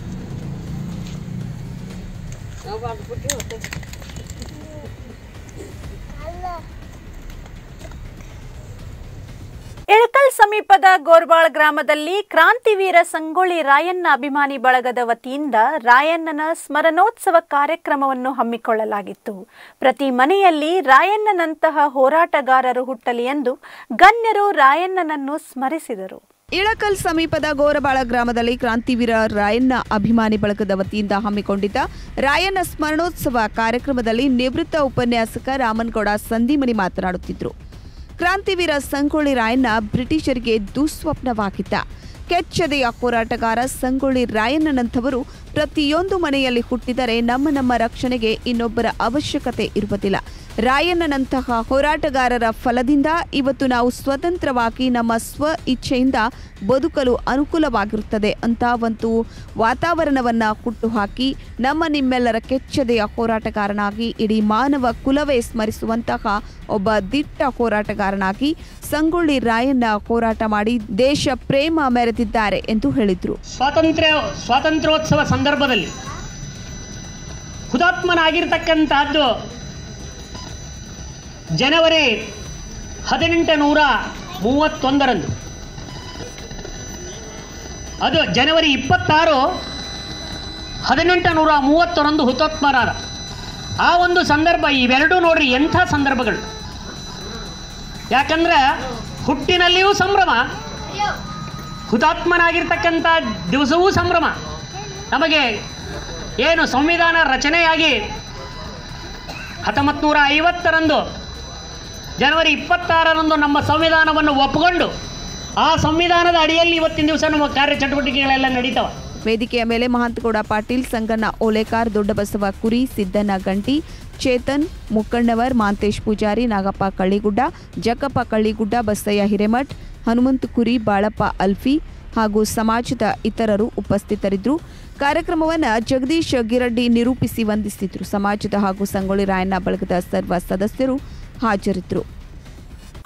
ಇಳಕಲ್ ಸಮೀಪದ ಗೋರ್ಬಾಳ್ ಗ್ರಾಮದಲ್ಲಿ ಕ್ರಾಂತಿವೀರ ಸಂಗೊಳ್ಳಿ ರಾಯಣ್ಣ ಅಭಿಮಾನಿ ಬಳಗದ ವತಿಯಿಂದ ರಾಯಣ್ಣನ ಸ್ಮರಣೋತ್ಸವ ಕಾರ್ಯಕ್ರಮವನ್ನು ಹಮ್ಮಿಕೊಳ್ಳಲಾಗಿತ್ತು ಪ್ರತಿ ಮನೆಯಲ್ಲಿ ರಾಯಣ್ಣನಂತಹ ಹೋರಾಟಗಾರರು ಹುಟ್ಟಲಿ ಎಂದು ಗಣ್ಯರು ರಾಯಣ್ಣನನ್ನು ಸ್ಮರಿಸಿದರು ಇಳಕಲ್ ಸಮೀಪದ ಗೋರಬಾಳ ಗ್ರಾಮದಲ್ಲಿ ಕ್ರಾಂತಿವೀರ ರಾಯಣ್ಣ ಅಭಿಮಾನಿ ಬಳಗದ ವತಿಯಿಂದ ಹಮ್ಮಿಕೊಂಡಿದ್ದ ರಾಯಣ್ಣ ಸ್ಮರಣೋತ್ಸವ ಕಾರ್ಯಕ್ರಮದಲ್ಲಿ ನಿವೃತ್ತ ಉಪನ್ಯಾಸಕ ರಾಮನ್ಗೌಡ ಸಂದಿಮನಿ ಮಾತನಾಡುತ್ತಿದ್ದರು ಕ್ರಾಂತಿವೀರ ಸಂಗೊಳ್ಳಿ ರಾಯಣ್ಣ ಬ್ರಿಟಿಷರಿಗೆ ದುಸ್ವಪ್ನವಾಗಿದ್ದ ಕೆಚ್ಚದೆಯ ಹೋರಾಟಗಾರ ಸಂಗೊಳ್ಳಿ ರಾಯಣ್ಣನಂಥವರು ಪ್ರತಿಯೊಂದು ಮನೆಯಲ್ಲಿ ಹುಟ್ಟಿದರೆ ನಮ್ಮ ನಮ್ಮ ರಕ್ಷಣೆಗೆ ಇನ್ನೊಬ್ಬರ ಅವಶ್ಯಕತೆ ಇರುವುದಿಲ್ಲ ರಾಯಣ್ಣನಂತಹ ಹೋರಾಟಗಾರರ ಫಲದಿಂದ ಇವತ್ತು ನಾವು ಸ್ವತಂತ್ರವಾಗಿ ನಮ್ಮ ಸ್ವ ಇಚ್ಛೆಯಿಂದ ಬದುಕಲು ಅನುಕೂಲವಾಗಿರುತ್ತದೆ ಅಂತ ಒಂದು ವಾತಾವರಣವನ್ನ ಹುಟ್ಟುಹಾಕಿ ನಮ್ಮ ನಿಮ್ಮೆಲ್ಲರ ಕೆಚ್ಚದೆಯ ಹೋರಾಟಗಾರನಾಗಿ ಇಡೀ ಮಾನವ ಕುಲವೇ ಸ್ಮರಿಸುವಂತಹ ಒಬ್ಬ ದಿಟ್ಟ ಹೋರಾಟಗಾರನಾಗಿ ಸಂಗೊಳ್ಳಿ ರಾಯಣ್ಣ ಹೋರಾಟ ಮಾಡಿ ದೇಶ ಪ್ರೇಮ ಮೆರೆದಿದ್ದಾರೆ ಎಂದು ಹೇಳಿದ್ರು ಸ್ವಾತಂತ್ರ್ಯ ಸ್ವಾತಂತ್ರ್ಯೋತ್ಸವ ಸಂದರ್ಭದಲ್ಲಿ ಹುತಾತ್ಮನಾಗಿರ್ತಕ್ಕಂತಹದ್ದು ಜನವರಿ ಹದಿನೆಂಟು ನೂರ ಮೂವತ್ತೊಂದರಂದು ಅದು ಜನವರಿ ಇಪ್ಪತ್ತಾರು ಹದಿನೆಂಟು ನೂರ ಮೂವತ್ತರಂದು ಹುತಾತ್ಮರಾದ ಆ ಒಂದು ಸಂದರ್ಭ ಇವೆರಡೂ ನೋಡ್ರಿ ಎಂಥ ಸಂದರ್ಭಗಳು ಯಾಕಂದ್ರೆ ಹುಟ್ಟಿನಲ್ಲಿಯೂ ಸಂಭ್ರಮ ಹುತಾತ್ಮನಾಗಿರ್ತಕ್ಕಂಥ ದಿವಸವೂ ಸಂಭ್ರಮ ನಮಗೆ ಏನು ಸಂವಿಧಾನ ರಚನೆಯಾಗಿ ಹತ್ತೊಂಬತ್ತು ನೂರ ಐವತ್ತರಂದು ಜನವರಿ ಇಪ್ಪತ್ತಾರರಂದು ನಮ್ಮ ಸಂವಿಧಾನವನ್ನು ಒಪ್ಪಿಕೊಂಡು ಆ ಸಂವಿಧಾನದ ಅಡಿಯಲ್ಲಿ ಇವತ್ತಿನ ದಿವಸ ನಮ್ಮ ಕಾರ್ಯಚಟುವಟಿಕೆಗಳೆಲ್ಲ ನಡೀತಾವೆ ವೇದಿಕೆಯ ಮೇಲೆ ಮಹಾಂತಗೌಡ ಪಾಟೀಲ್ ಸಂಗಣ್ಣ ಓಲೇಕಾರ್ ದೊಡ್ಡಬಸವ ಕುರಿ ಸಿದ್ದಣ್ಣ ಗಂಟಿ ಚೇತನ್ ಮುಕ್ಕಣ್ಣವರ್ ಮಾಂತೇಶ್ ಪೂಜಾರಿ ನಾಗಪ್ಪ ಕಳ್ಳಿಗುಡ್ಡ ಜಕ್ಕಪ್ಪ ಕಳ್ಳಿಗುಡ್ಡ ಬಸಯ್ಯ ಹಿರೇಮಠ್ ಹನುಮಂತ ಕುರಿ ಬಾಳಪ್ಪ ಅಲ್ಫಿ ಹಾಗೂ ಸಮಾಜದ ಇತರರು ಉಪಸ್ಥಿತರಿದ್ದರು ಕಾರ್ಯಕ್ರಮವನ್ನು ಜಗದೀಶ್ ಗಿರಡ್ಡಿ ನಿರೂಪಿಸಿ ವಂದಿಸಿದ್ರು ಸಮಾಜದ ಹಾಗೂ ಸಂಗೊಳ್ಳಿ ರಾಯಣ್ಣ ಬಳಗದ ಸರ್ವ ಸದಸ್ಯರು ಹಾಜರಿದ್ದರು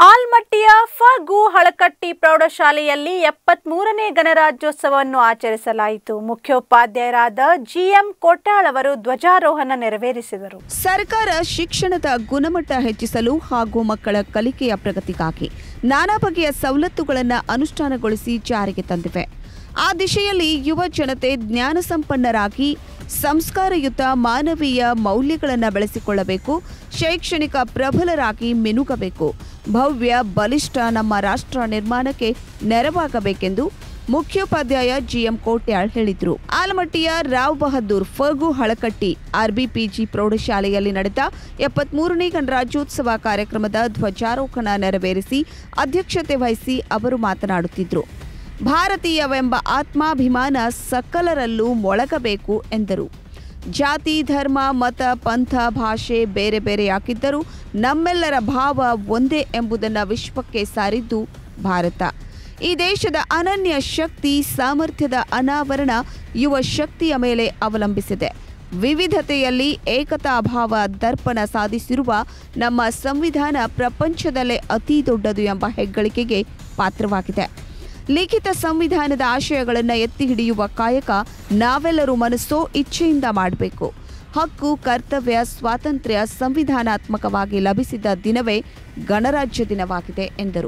ಆಲ್ಮಟ್ಟಿಯ ಫಗು ಹಳಕಟ್ಟಿ ಪ್ರೌಢಶಾಲೆಯಲ್ಲಿ ಎಪ್ಪತ್ಮೂರನೇ ಗಣರಾಜ್ಯೋತ್ಸವವನ್ನು ಆಚರಿಸಲಾಯಿತು ಮುಖ್ಯೋಪಾಧ್ಯಾಯರಾದ ಜಿಎಂ ಕೋಟ್ಯಾಳ್ ಅವರು ಧ್ವಜಾರೋಹಣ ನೆರವೇರಿಸಿದರು ಸರ್ಕಾರ ಶಿಕ್ಷಣದ ಗುಣಮಟ್ಟ ಹೆಚ್ಚಿಸಲು ಹಾಗೂ ಮಕ್ಕಳ ಕಲಿಕೆಯ ಪ್ರಗತಿಗಾಗಿ ನಾನಾ ಬಗೆಯ ಸವಲತ್ತುಗಳನ್ನು ಅನುಷ್ಠಾನಗೊಳಿಸಿ ಜಾರಿಗೆ ತಂದಿವೆ ಆ ದಿಶೆಯಲ್ಲಿ ಯುವ ಜನತೆ ಜ್ಞಾನ ಸಂಪನ್ನರಾಗಿ ಸಂಸ್ಕಾರಯುತ ಮಾನವೀಯ ಮೌಲ್ಯಗಳನ್ನು ಬೆಳೆಸಿಕೊಳ್ಳಬೇಕು ಶೈಕ್ಷಣಿಕ ಪ್ರಬಲರಾಗಿ ಮಿನುಗಬೇಕು ಭವ್ಯ ಬಲಿಷ್ಠ ನಮ್ಮ ರಾಷ್ಟ್ರ ನಿರ್ಮಾಣಕ್ಕೆ ನೆರವಾಗಬೇಕೆಂದು ಮುಖ್ಯೋಪಾಧ್ಯಾಯ ಜಿಎಂ ಕೋಟ್ಯಾಳ್ ಹೇಳಿದರು ಆಲಮಟ್ಟಿಯ ರಾವ್ ಬಹದ್ದೂರ್ ಫಗು ಹಳಕಟ್ಟಿ ಆರ್ಬಿಪಿಜಿ ಪ್ರೌಢಶಾಲೆಯಲ್ಲಿ ನಡೆದ ಎಪ್ಪತ್ಮೂರನೇ ಗಣರಾಜ್ಯೋತ್ಸವ ಕಾರ್ಯಕ್ರಮದ ಧ್ವಜಾರೋಹಣ ನೆರವೇರಿಸಿ ಅಧ್ಯಕ್ಷತೆ ವಹಿಸಿ ಅವರು ಮಾತನಾಡುತ್ತಿದ್ದರು ಭಾರತೀಯವೆಂಬ ಆತ್ಮಾಭಿಮಾನ ಸಕಲರಲ್ಲೂ ಮೊಳಗಬೇಕು ಎಂದರು ಜಾತಿ ಧರ್ಮ ಮತ ಪಂಥ ಭಾಷೆ ಬೇರೆ ಬೇರೆಯಾಗಿದ್ದರೂ ನಮ್ಮೆಲ್ಲರ ಭಾವ ಒಂದೇ ಎಂಬುದನ್ನು ವಿಶ್ವಕ್ಕೆ ಸಾರಿದ್ದು ಭಾರತ ಈ ದೇಶದ ಅನನ್ಯ ಶಕ್ತಿ ಸಾಮರ್ಥ್ಯದ ಅನಾವರಣ ಯುವ ಶಕ್ತಿಯ ಮೇಲೆ ಅವಲಂಬಿಸಿದೆ ವಿವಿಧತೆಯಲ್ಲಿ ಏಕತಾ ಭಾವ ದರ್ಪಣ ಸಾಧಿಸಿರುವ ನಮ್ಮ ಸಂವಿಧಾನ ಪ್ರಪಂಚದಲ್ಲೇ ಅತಿ ದೊಡ್ಡದು ಎಂಬ ಹೆಗ್ಗಳಿಕೆಗೆ ಪಾತ್ರವಾಗಿದೆ ಲಿಖಿತ ಸಂವಿಧಾನದ ಆಶಯಗಳನ್ನು ಎತ್ತಿ ಹಿಡಿಯುವ ಕಾಯಕ ನಾವೆಲ್ಲರೂ ಮನಸ್ಸೋ ಇಚ್ಛೆಯಿಂದ ಮಾಡಬೇಕು ಹಕ್ಕು ಕರ್ತವ್ಯ ಸ್ವಾತಂತ್ರ್ಯ ಸಂವಿಧಾನಾತ್ಮಕವಾಗಿ ಲಭಿಸಿದ ದಿನವೇ ಗಣರಾಜ್ಯ ದಿನವಾಗಿದೆ ಎಂದರು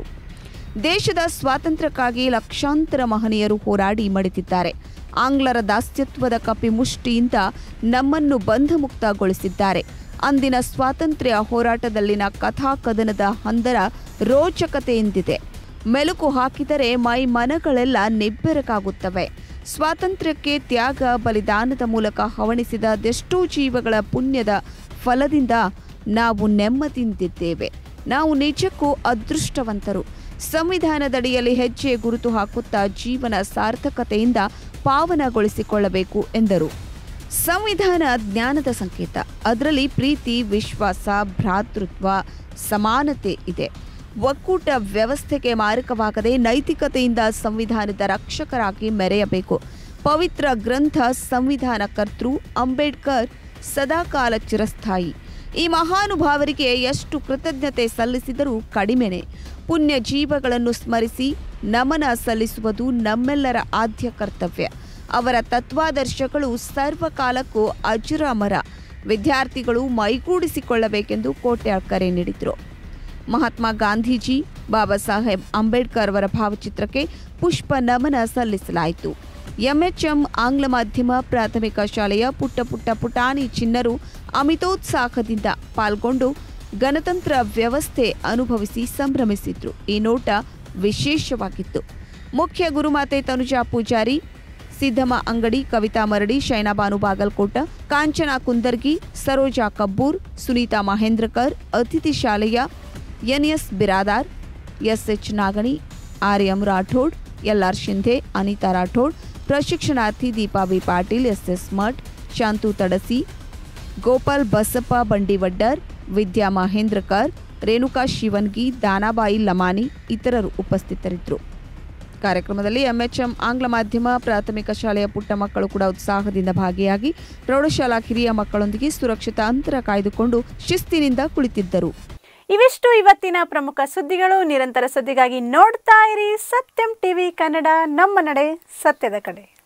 ದೇಶದ ಸ್ವಾತಂತ್ರ್ಯಕ್ಕಾಗಿ ಲಕ್ಷಾಂತರ ಮಹನೀಯರು ಹೋರಾಡಿ ಮಡಿತಿದ್ದಾರೆ ಆಂಗ್ಲರ ದಾಸ್ಯತ್ವದ ಕಪಿಮುಷ್ಟಿಯಿಂದ ನಮ್ಮನ್ನು ಬಂಧಮುಕ್ತಗೊಳಿಸಿದ್ದಾರೆ ಅಂದಿನ ಸ್ವಾತಂತ್ರ್ಯ ಹೋರಾಟದಲ್ಲಿನ ಕಥಾಕಥನದ ಹಂದರ ರೋಚಕತೆಯಿಂದಿದೆ ಮೆಲುಕು ಹಾಕಿದರೆ ಮೈ ಮನಗಳೆಲ್ಲ ನಿಬ್ಬೆರಕಾಗುತ್ತವೆ ಸ್ವಾತಂತ್ರ್ಯಕ್ಕೆ ತ್ಯಾಗ ಬಲಿದಾನದ ಮೂಲಕ ಹವಣಿಸಿದ ಅದೆಷ್ಟೋ ಜೀವಗಳ ಪುಣ್ಯದ ಫಲದಿಂದ ನಾವು ನೆಮ್ಮದಿಂದಿದ್ದೇವೆ ನಾವು ನಿಜಕ್ಕೂ ಅದೃಷ್ಟವಂತರು ಸಂವಿಧಾನದಡಿಯಲ್ಲಿ ಹೆಜ್ಜೆ ಗುರುತು ಹಾಕುತ್ತಾ ಜೀವನ ಸಾರ್ಥಕತೆಯಿಂದ ಪಾವನಗೊಳಿಸಿಕೊಳ್ಳಬೇಕು ಎಂದರು ಸಂವಿಧಾನ ಜ್ಞಾನದ ಸಂಕೇತ ಅದರಲ್ಲಿ ಪ್ರೀತಿ ವಿಶ್ವಾಸ ಭ್ರಾತೃತ್ವ ಸಮಾನತೆ ಇದೆ ಒಕ್ಕೂಟ ವ್ಯವಸ್ಥೆಗೆ ಮಾರಕವಾಗದೆ ನೈತಿಕತೆಯಿಂದ ಸಂವಿಧಾನದ ರಕ್ಷಕರಾಗಿ ಮೆರೆಯಬೇಕು ಪವಿತ್ರ ಗ್ರಂಥ ಸಂವಿಧಾನ ಕರ್ತೃ ಅಂಬೇಡ್ಕರ್ ಸದಾಕಾಲ ಚಿರಸ್ಥಾಯಿ ಈ ಮಹಾನುಭಾವರಿಗೆ ಎಷ್ಟು ಕೃತಜ್ಞತೆ ಸಲ್ಲಿಸಿದರೂ ಕಡಿಮೆನೆ ಪುಣ್ಯ ಜೀವಗಳನ್ನು ಸ್ಮರಿಸಿ ನಮನ ಸಲ್ಲಿಸುವುದು ನಮ್ಮೆಲ್ಲರ ಆದ್ಯ ಕರ್ತವ್ಯ ಅವರ ತತ್ವಾದರ್ಶಗಳು ಸರ್ವಕಾಲಕ್ಕೂ ಅಜರಾಮರ ವಿದ್ಯಾರ್ಥಿಗಳು ಮೈಗೂಡಿಸಿಕೊಳ್ಳಬೇಕೆಂದು ಕೋಟ್ಯಾಳ್ ಕರೆ ನೀಡಿದರು ಮಹಾತ್ಮ ಗಾಂಧೀಜಿ ಬಾಬಾ ಸಾಹೇಬ್ ಅಂಬೇಡ್ಕರ್ ಅವರ ಭಾವಚಿತ್ರಕ್ಕೆ ಪುಷ್ಪ ನಮನ ಸಲ್ಲಿಸಲಾಯಿತು ಎಂಎಚ್ಎಂ ಆಂಗ್ಲ ಮಾಧ್ಯಮ ಪ್ರಾಥಮಿಕ ಶಾಲೆಯ ಪುಟ್ಟ ಪುಟ್ಟ ಪುಟಾಣಿ ಚಿನ್ನರು ಅಮಿತೋತ್ಸಾಹದಿಂದ ಪಾಲ್ಗೊಂಡು ಗಣತಂತ್ರ ವ್ಯವಸ್ಥೆ ಅನುಭವಿಸಿ ಸಂಭ್ರಮಿಸಿದ್ರು ಈ ನೋಟ ವಿಶೇಷವಾಗಿತ್ತು ಮುಖ್ಯ ಗುರುಮಾತೆ ತನುಜಾ ಪೂಜಾರಿ ಸಿದ್ದಮ್ಮ ಅಂಗಡಿ ಕವಿತಾ ಮರಡಿ ಶೈನಾಬಾನು ಬಾಗಲ್ಕೋಟ ಕಾಂಚನಾ ಕುಂದರ್ಗಿ ಸರೋಜಾ ಕಬ್ಬೂರ್ ಸುನೀತಾ ಮಹೇಂದ್ರಕರ್ ಅತಿಥಿ ಶಾಲೆಯ N S Biradar S H Nagani R M Rathod L R Shinde Anita Rathod ಪ್ರಶಿಕ್ಷಣಾರ್ಥಿ ದೀಪಾ ಬಿ ಪಾಟೀಲ್ ಎಸ್ಎಸ್ ಮಠ್ ಶಾಂತು ತಡಸಿ ಗೋಪಾಲ್ ಬಸಪ್ಪ ಬಂಡಿವಡ್ಡರ್ ವಿದ್ಯಾ ಮಹೇಂದ್ರಕರ್ ರೇಣುಕಾ ಶಿವನ್ಗಿ ದಾನಾಬಾಯಿ ಲಮಾನಿ ಇತರರು ಉಪಸ್ಥಿತರಿದ್ದರು ಕಾರ್ಯಕ್ರಮದಲ್ಲಿ ಎಂಎಚ್ಎಂ ಆಂಗ್ಲ ಮಾಧ್ಯಮ ಪ್ರಾಥಮಿಕ ಶಾಲೆಯ ಪುಟ್ಟ ಮಕ್ಕಳು ಕೂಡ ಉತ್ಸಾಹದಿಂದ ಭಾಗಿಯಾಗಿ ಪ್ರೌಢಶಾಲಾ ಕಿರಿಯ ಮಕ್ಕಳೊಂದಿಗೆ ಸುರಕ್ಷಿತ ಅಂತರ ಕಾಯ್ದುಕೊಂಡು ಶಿಸ್ತಿನಿಂದ ಕುಳಿತಿದ್ದರು ಇವಿಷ್ಟು ಇವತ್ತಿನ ಪ್ರಮುಖ ಸುದ್ದಿಗಳು ನಿರಂತರ ಸುದ್ದಿಗಾಗಿ ನೋಡ್ತಾ ಇರಿ ಸತ್ಯಂ ಟಿವಿ ಕನ್ನಡ ನಮ್ಮ ನಡೆ ಸತ್ಯದ ಕಡೆ